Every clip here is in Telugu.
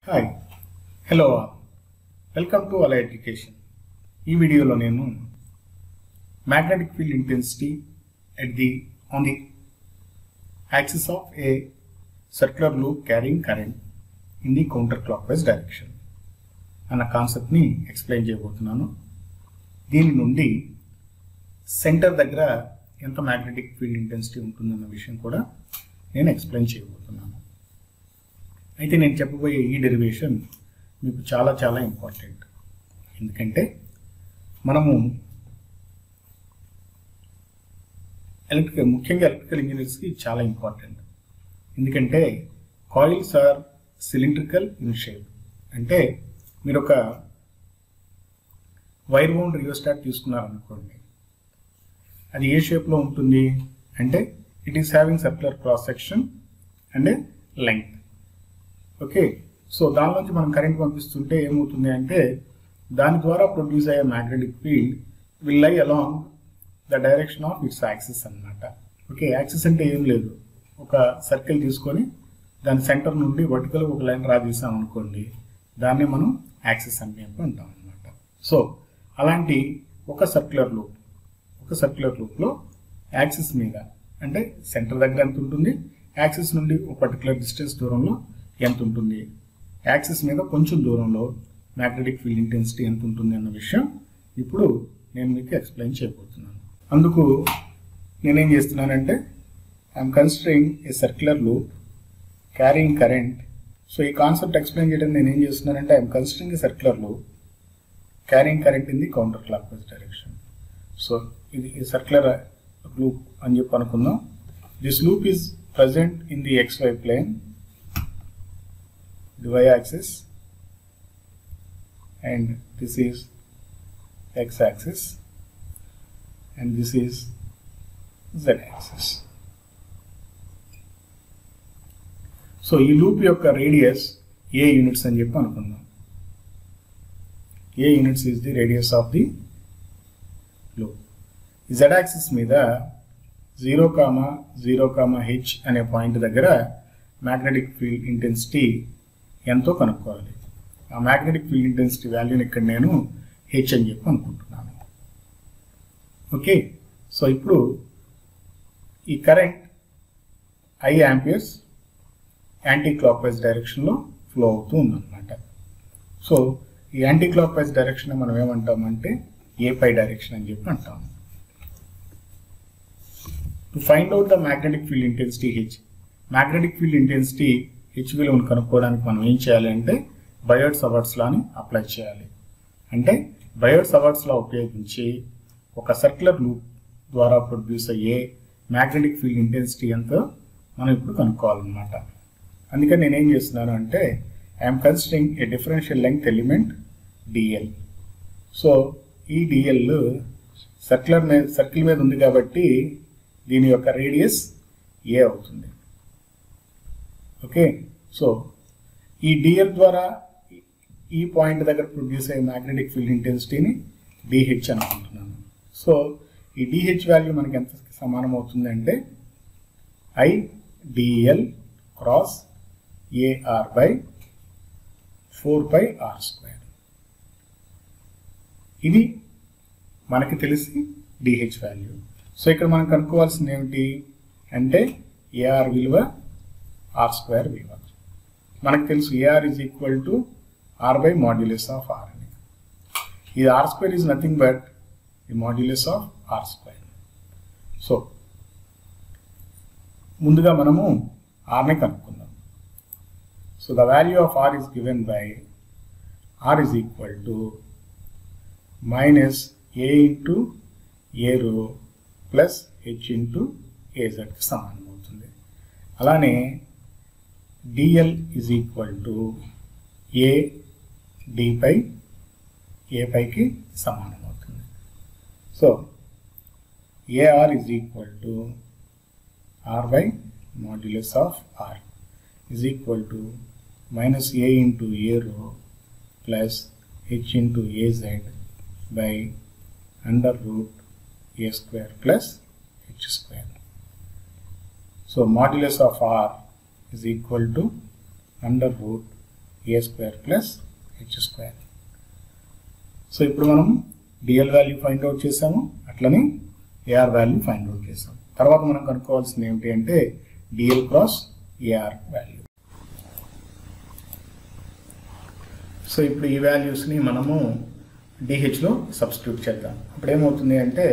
Hi hello all welcome to అలా ఎడ్యుకేషన్ ఈ వీడియోలో నేను magnetic field intensity at the on the axis of a circular loop carrying current in the counterclockwise direction అన్న కాన్సెప్ట్ని ఎక్స్ప్లెయిన్ చేయబోతున్నాను దీని నుండి సెంటర్ దగ్గర ఎంత మ్యాగ్నెటిక్ ఫీల్డ్ ఇంటెన్సిటీ ఉంటుందన్న విషయం కూడా నేను ఎక్స్ప్లెయిన్ చేయబోతున్నాను అయితే నేను చెప్పబోయే ఈ డెరివేషన్ మీకు చాలా చాలా ఇంపార్టెంట్ ఎందుకంటే మనము ఎలక్ట్రికల్ ముఖ్యంగా ఎలక్ట్రికల్ ఇంజనీర్స్కి చాలా ఇంపార్టెంట్ ఎందుకంటే coils are cylindrical in shape అంటే మీరు ఒక వైర్ బౌండ్ రియోస్టాట్ తీసుకున్నారనుకోండి అది ఏ షేప్లో ఉంటుంది అంటే it is having circular cross section and length okay so దానిలోంచి మనం కరెంట్ పంపిస్తుంటే ఏమవుతుంది అంటే దాని ద్వారా ప్రొడ్యూస్ అయ్యే magnetic field will lie along the direction of its axis అన్నమాట ఓకే యాక్సిస్ అంటే ఏం లేదు ఒక సర్కిల్ తీసుకొని దాని సెంటర్ నుండి వర్టికల్ ఒక లైన్ రా తీసాం అనుకోండి దాన్ని మనం యాక్సిస్ అని చెప్పి అంటాం అనమాట సో అలాంటి ఒక సర్క్యులర్ లూప్ ఒక సర్క్యులర్ లూప్లో యాక్సిస్ మీద అంటే సెంటర్ దగ్గర ఎంత ఉంటుంది యాక్సిస్ నుండి ఒక పర్టికులర్ డిస్టెన్స్ దూరంలో ఎంత ఉంటుంది యాక్సిస్ మీద కొంచెం దూరంలో మ్యాగ్నెటిక్ ఫీల్డ్ ఇంటెన్సిటీ ఎంత ఉంటుంది అన్న విషయం ఇప్పుడు నేను మీకు ఎక్స్ప్లెయిన్ చేయబోతున్నాను అందుకు నేనేం చేస్తున్నానంటే I'm considering a circular loop carrying current so ఈ కాన్సెప్ట్ ఎక్స్ప్లెయిన్ చేయడం నేను ఏం చేస్తున్నానంటే I'm considering a circular loop carrying current in the counterclockwise direction so ఇది సర్క్యులర్ లూప్ అని చెప్పి అనుకుందాం this loop is present in the X Y plane the y axis and this is x axis and this is z axis so ఈ లూప్ యొక్క రేడియస్ ఏ యూనిట్స్ అని చెప్పి అనుకుందాం a units is the radius of the loop ఈ జెడ్ యాక్సిస్ మీద zero comma zero comma H అనే పాయింట్ దగ్గర మ్యాగ్నెటిక్ ఫీల్డ్ ఇంటెన్సిటీ ఎంతో కనుక్కోవాలి ఆ మ్యాగ్నెటిక్ ఫీల్డ్ ఇంటెన్సిటీ వాల్యూని ఇక్కడ నేను హెచ్ అని చెప్పి అనుకుంటున్నాను ఓకే సో ఇప్పుడు ఈ current I amperes anticlockwise డైరెక్షన్లో ఫ్లో అవుతూ ఉందన్నమాట సో ఈ యాంటీ క్లాక్ వైజ్ డైరెక్షన్ మనం ఏమంటామంటే ఏ పై డైరెక్షన్ అని చెప్పి అంటాము to find out the magnetic field intensity H magnetic field intensity H విలువను కనుక్కోవడానికి మనం ఏం చేయాలి అంటే బయోడ్ సవర్ట్స్ లాని అప్లై చేయాలి అంటే బయోడ్ సవర్ట్స్ లా ఉపయోగించి ఒక సర్క్యులర్ లూప్ ద్వారా ప్రొడ్యూస్ అయ్యే మ్యాగ్నెటిక్ ఫీల్డ్ ఇంటెన్సిటీ ఎంతో మనం ఇప్పుడు కనుక్కోవాలన్నమాట అందుకని నేను ఏం చేస్తున్నాను అంటే I'm considering a differential length element dl so ఈ డిఎల్ సర్క్యులర్ మీద సర్కిల్ మీద ఉంది కాబట్టి దీని యొక్క రేడియస్ ఏ అవుతుంది ఓకే సో ఈ డిఎల్ ద్వారా ఈ పాయింట్ దగ్గర ప్రొడ్యూస్ అయ్యే మ్యాగ్నెటిక్ ఫీల్డ్ ఇంటెన్సిటీని డిహెచ్ అనుకుంటున్నాను సో ఈ డిహెచ్ వాల్యూ మనకి ఎంత సమానం అవుతుంది అంటే I dl cross aR by four by R square ఇది మనకి తెలిసి డిహెచ్ వాల్యూ సో ఇక్కడ మనం కనుక్కోవాల్సింది ఏమిటి అంటే ఏఆర్ విలువ ఆర్ స్క్వేర్ విలువ మనకు తెలుసు aR is equal to R by modulus of R అని ఇది R square is nothing but the modulus of R square so ముందుగా మనము ఆర్ని కనుక్కుందాం so the value of R is given by R is equal to minus a into a rho plus H into ఏజెడ్కి సమానం అవుతుంది అలానే dl is equal to a d phi a పైకి సమానం అవుతుంది so aR is equal to R by modulus of R is equal to minus a into a rho plus H into aZ by under root a square plus H square so modulus of R is equal to under root a square plus H square so ఇప్పుడు మనం డిఎల్ వాల్యూ ఫైండ్ అవుట్ చేసాము అట్లనే ఏఆర్ వాల్యూ ఫైండ్ అవుట్ చేసాము తర్వాత మనం కనుక్కోవాల్సింది ఏమిటి అంటే dl cross aR value so ఇప్పుడు ఈ వాల్యూస్ని మనము డిహెచ్లో సబ్స్టిట్యూట్ చేద్దాం ఇప్పుడు ఏమవుతుంది అంటే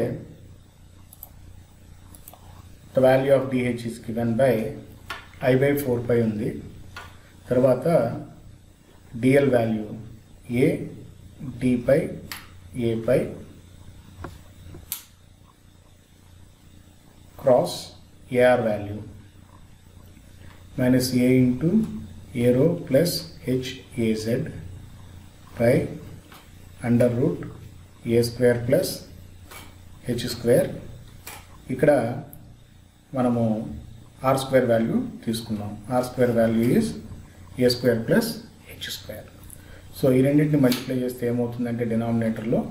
the value of dH is given by I by four pi ఉంది తర్వాత dl value a d phi a phi cross aR value minus a into a rho plus H aZ by under root a square plus H square ఇక్కడ మనము ఆర్ స్క్వేర్ వాల్యూ తీసుకున్నాం R square value is a square plus H square so ఈ రెండింటిని మల్టిప్లై చేస్తే ఏమవుతుందంటే డినామినేటర్లో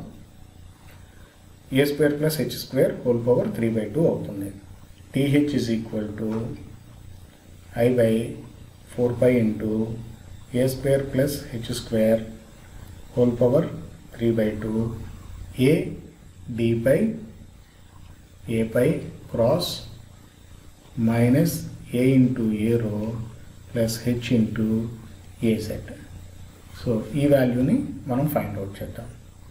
a square plus H square whole power three by two అవుతుంది dH is equal to I by four pi into A square plus H square whole power three by two a d phi a phi cross minus a into a rho plus H into A set so ఈ వాల్యూని మనం ఫైండ్ అవుట్ చేద్దాం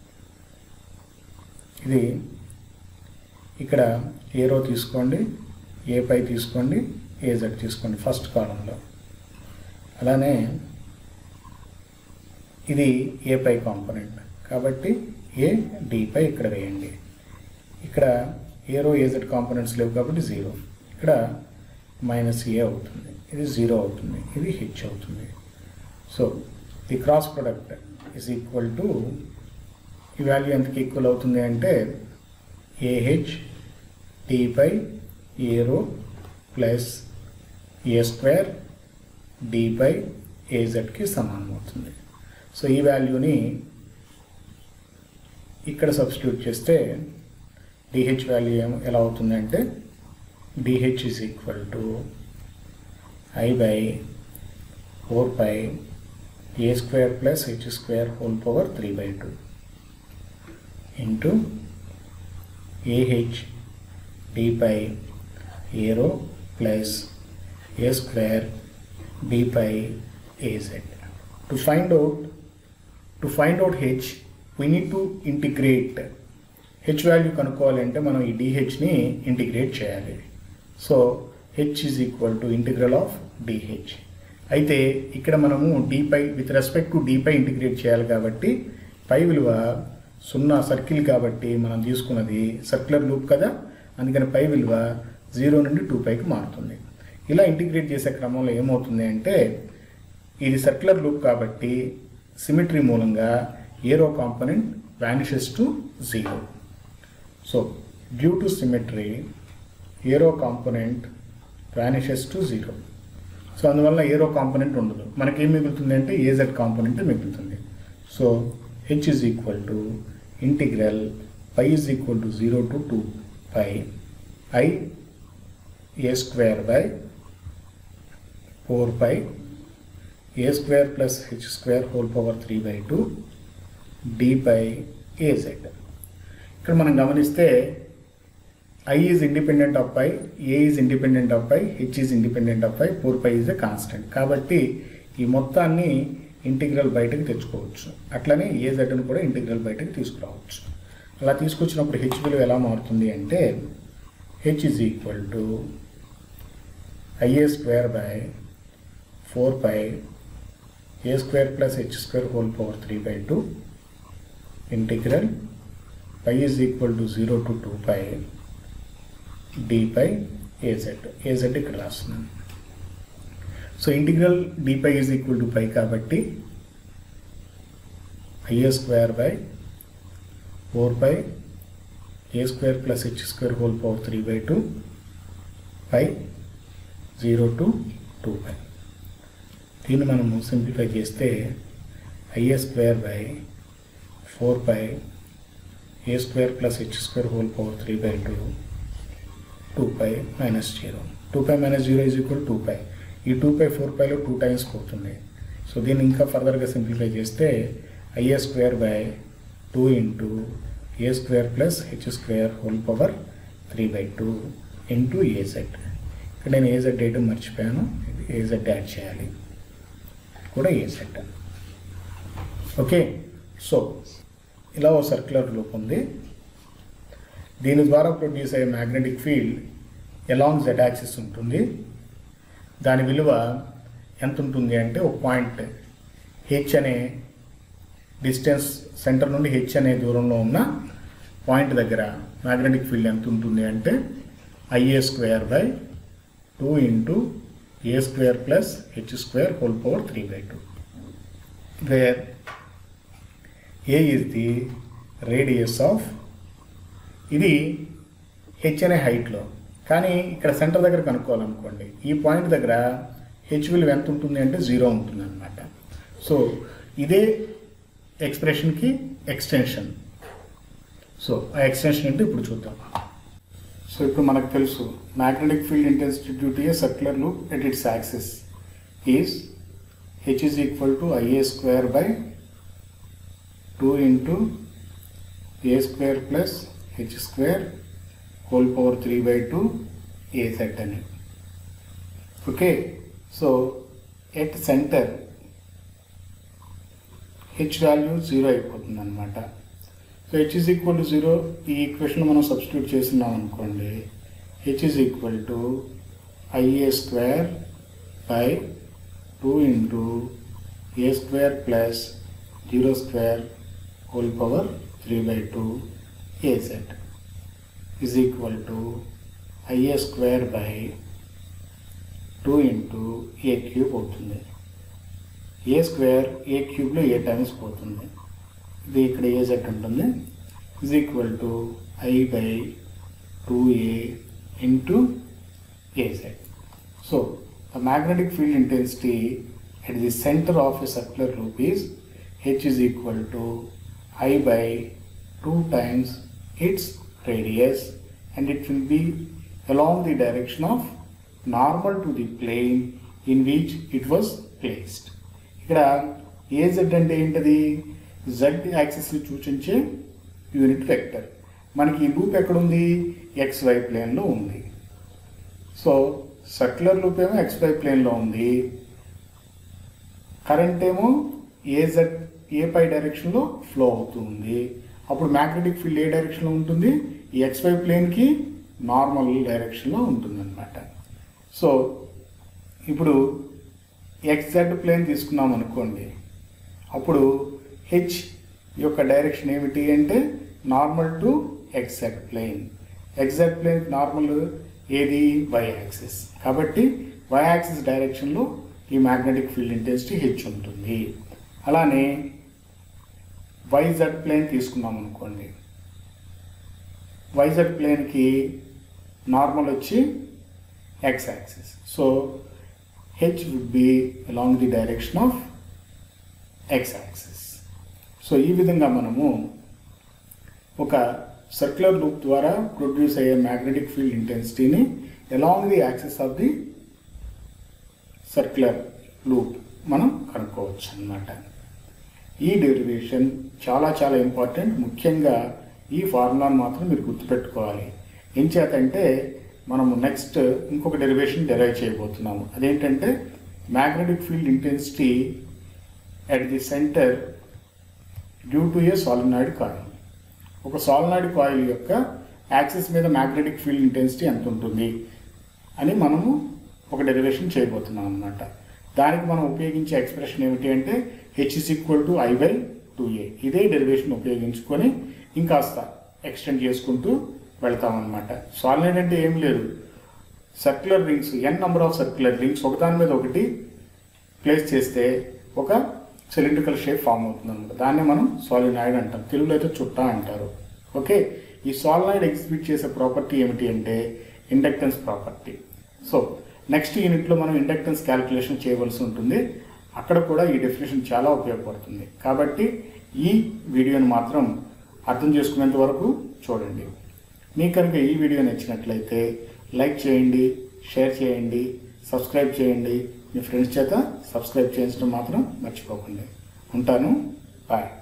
ఇది ఇక్కడ ఏ రో తీసుకోండి ఏ పై తీసుకోండి ఏ జెడ్ తీసుకోండి ఫస్ట్ కాలంలో అలానే ఇది ఏ పై కాంపోనెంట్ కాబట్టి ఏ డి పై ఇక్కడ వేయండి ఇక్కడ ఏ రో ఏజెడ్ కాంపోనెంట్స్ లేవు కాబట్టి జీరో ఇక్కడ మైనస్ ఏ అవుతుంది ఇది జీరో అవుతుంది ఇది హెచ్ అవుతుంది so the cross product is equal to ఈ వాల్యూ ఎంతకి ఈక్వల్ అవుతుంది అంటే aH d phi a rho plus a square d phi ఏజెడ్కి సమానం అవుతుంది సో ఈ వాల్యూని ఇక్కడ సబ్స్టిట్యూట్ చేస్తే డిహెచ్ వాల్యూ ఏం ఎలా అవుతుంది అంటే dH is equal to I by four pi A square plus H square whole power three by two into aH d phi a rho plus a square d pi aZ to find out to find out H we need to integrate H value కనుక్కోవాలంటే మనం ఈ డిహెచ్ని ఇంటిగ్రేట్ చేయాలి so H is equal to integral of dH అయితే ఇక్కడ మనము d phi with respect to d phi integrate చేయాలి కాబట్టి పై విలువ సున్నా సర్కిల్ కాబట్టి మనం తీసుకున్నది సర్క్యులర్ లూప్ కదా అందుకని పై విలువ జీరో నుండి టూ పైకి మారుతుంది ఇలా ఇంటిగ్రేట్ చేసే క్రమంలో ఏమవుతుంది అంటే ఇది సర్క్యులర్ లూప్ కాబట్టి సిమెట్రీ మూలంగా A R component vanishes to zero so due to symmetry A R component vanishes to zero so అందువల్ల ఏరో కాంపోనెంట్ ఉండదు మనకి ఏం మిగులుతుంది అంటే ఏజెడ్ కాంపోనెంట్ మిగులుతుంది so H is equal to integral pi is equal to zero to two pi I A square by four pi A square plus H square whole power three by two D pi A Z ఇక్కడ మనం గమనిస్తే I is independent of pi A is independent of pi H is independent of pi four pi is a constant కాబట్టి ఈ మొత్తాన్ని ఇంటిగ్రల్ బయటకు తెచ్చుకోవచ్చు అట్లనే ఏ జెడ్ను కూడా ఇంటిగ్రల్ బయటకు తీసుకురావచ్చు అలా తీసుకొచ్చినప్పుడు హెచ్ విలువ ఎలా మారుతుంది అంటే H is equal to I A square by four pi A square plus H square whole power three by two integral pi is equal to zero to two pi D pi A Z A Z ఇక్కడ రాస్తున్నాను so integral D pi is equal to pi కాబట్టి I A square by four pi A square plus H square whole power three by two pi zero to two pi దీన్ని మనము సింప్లిఫై చేస్తే I A square by four pi A square plus H square whole power three by two two pi minus zero two pi minus zero is equal two pi ఈ టూ పై ఫోర్ పైలో టూ టైమ్స్ పోతుంది సో దీన్ని ఇంకా ఫర్దర్గా సింప్లిఫై చేస్తే I A square by two into A square plus H square whole power three by two into A Z ఇక్కడ నేను ఏజెడ్ వేయడం మర్చిపోయాను ఇది ఏజెడ్ యాడ్ చేయాలి కూడా ఏజెడ్ ఓకే సో ఇలా ఓ సర్క్యులర్ లూప్ ఉంది దీని ద్వారా ప్రొడ్యూస్ అయ్యే magnetic field along Z axis ఉంటుంది దాని విలువ ఎంత ఉంటుంది అంటే ఒక పాయింట్ హెచ్ అనే డిస్టెన్స్ సెంటర్ నుండి హెచ్ అనే దూరంలో ఉన్న పాయింట్ దగ్గర మ్యాగ్నెటిక్ ఫీల్డ్ ఎంత ఉంటుంది అంటే I A square by two into A square plus H square whole power three by two where A is the radius of ఇది హెచ్ అనే హైట్లో కానీ ఇక్కడ సెంటర్ దగ్గర కనుక్కోవాలనుకోండి ఈ పాయింట్ దగ్గర హెచ్ విలువ ఎంత ఉంటుంది అంటే జీరో ఉంటుంది అనమాట సో ఇదే ఎక్స్ప్రెషన్కి ఎక్స్టెన్షన్ సో ఆ ఎక్స్టెన్షన్ అంటే ఇప్పుడు చూద్దాం సో ఇప్పుడు మనకు తెలుసు magnetic field intensity due to a circular loop at its axis is H is equal to I A square by two into A square plus H square whole power three by two A set అని okay so at center H value zero అయిపోతుంది అనమాట so H is equal to zero ఈ ఈక్వేషన్ మనం సబ్స్టిట్యూట్ చేస్తున్నాం అనుకోండి H is equal to I A square by two into A square plus zero square whole power three by two A set is equal to I A square by two into A cube అవుతుంది A square A క్యూబ్లో A times పోతుంది ఇది ఇక్కడ ఏ సెట్ ఉంటుంది is equal to I by two A into A set so the magnetic field intensity at the center of a circular loop is H is equal to I by two times its radius and it will be along the direction of normal to the plane in which it was placed. ఇక్కడ ఏజెడ్ అంటే ఏంటది జెడ్ యాక్సిస్ని సూచించే యూనిట్ వెక్టర్ మనకి ఈ లూప్ ఎక్కడుంది ఎక్స్ వై ప్లేన్లో ఉంది సో సర్క్యులర్ లూప్ ఏమో ఎక్స్ వై ప్లేన్లో ఉంది కరెంట్ ఏమో ఏజెడ్ ఏ పై డైరెక్షన్లో ఫ్లో అవుతుంది అప్పుడు మ్యాగ్నెటిక్ ఫీల్డ్ ఏ డైరెక్షన్లో ఉంటుంది ఈ ఎక్స్వై ప్లేన్కి నార్మల్ డైరెక్షన్లో ఉంటుంది అనమాట సో ఇప్పుడు ఎక్స్జెడ్ ప్లేన్ తీసుకున్నాం అనుకోండి అప్పుడు హెచ్ యొక్క డైరెక్షన్ ఏమిటి అంటే normal to X Z plane X Z plane normal ఏది వై యాక్సిస్ కాబట్టి వై యాక్సిస్ డైరెక్షన్లో ఈ మ్యాగ్నెటిక్ ఫీల్డ్ ఇంటెన్సిటీ హెచ్ ఉంటుంది అలానే వైజెడ్ ప్లేన్ తీసుకున్నాం అనుకోండి వైజెడ్ ప్లేన్కి నార్మల్ వచ్చి X axis so H would be along the direction of X axis so ఈ విధంగా మనము ఒక సర్క్యులర్ లూప్ ద్వారా ప్రొడ్యూస్ అయ్యే మ్యాగ్నెటిక్ ఫీల్డ్ ఇంటెన్సిటీని along the axis of the circular loop మనం కనుక్కోవచ్చు అన్నమాట ఈ డెరివేషన్ చాలా చాలా ఇంపార్టెంట్ ముఖ్యంగా ఈ ఫార్ములాను మాత్రం మీరు గుర్తుపెట్టుకోవాలి ఏం చేతంటే మనము నెక్స్ట్ ఇంకొక డెరివేషన్ డెరైవ్ చేయబోతున్నాము అదేంటంటే magnetic field intensity at the center due to a solenoid coil ఒక సాలినాయిడ్ కాయిల్ యొక్క యాక్సిస్ మీద మ్యాగ్నెటిక్ ఫీల్డ్ ఇంటెన్సిటీ ఎంత ఉంటుంది అని మనము ఒక డెరివేషన్ చేయబోతున్నాం అనమాట దానికి మనం ఉపయోగించే ఎక్స్ప్రెషన్ ఏమిటి అంటే H is equal to I by two A ఇదే డెరివేషన్ ఉపయోగించుకొని ఇంకాస్త ఎక్స్టెండ్ చేసుకుంటూ వెళ్తామన్నమాట సాలినాయిడ్ అంటే ఏం లేదు circular rings N number of circular rings ఒకదాని మీద ఒకటి ప్లేస్ చేస్తే ఒక సిలిండ్రికల్ షేప్ ఫామ్ అవుతుంది అనమాట దాన్ని మనం సాలినాయిడ్ అంటాం తెలుగులో అయితే చుట్టా అంటారు ఓకే ఈ సాలినాయిడ్ ఎగ్జిబిట్ చేసే ప్రాపర్టీ ఏమిటి అంటే ఇండక్టెన్స్ ప్రాపర్టీ సో నెక్స్ట్ యూనిట్లో మనం ఇండక్టెన్స్ క్యాలిక్యులేషన్ చేయవలసి ఉంటుంది అక్కడ కూడా ఈ డెఫినేషన్ చాలా ఉపయోగపడుతుంది కాబట్టి ఈ వీడియోని మాత్రం అర్థం చేసుకునేంత వరకు చూడండి మీకు కనుక ఈ వీడియో నచ్చినట్లయితే లైక్ చేయండి షేర్ చేయండి సబ్స్క్రైబ్ చేయండి మీ ఫ్రెండ్స్ చేత సబ్స్క్రైబ్ చేయించడం మాత్రం మర్చిపోకండి ఉంటాను బాయ్